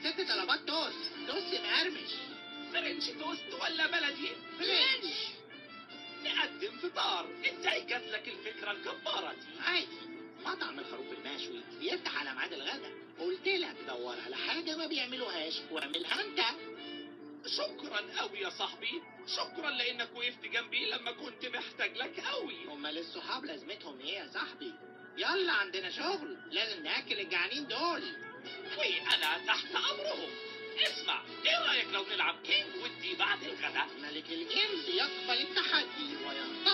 ست طلبات توست توست مقرمش فرنش توست ولا بلدي فرنش نقدم فطار ازاي جات لك الفكرة الجبارة دي اي مطعم الخروف المشوي بيفتح على ميعاد الغدا قلت لك دور على حاجة ما بيعملوهاش واعملها انت شكرا قوي يا صاحبي شكرا لانك وقفت جنبي لما كنت محتاج لك قوي امال الصحاب لازمتهم ايه يا صاحبي يلا عندنا شغل لازم ناكل الجعانين دول وانا تحت امرهم اسمع ايه رايك لو نلعب كينج ودي بعد الغدا ملك الجيمز يقبل التحدي وينتصر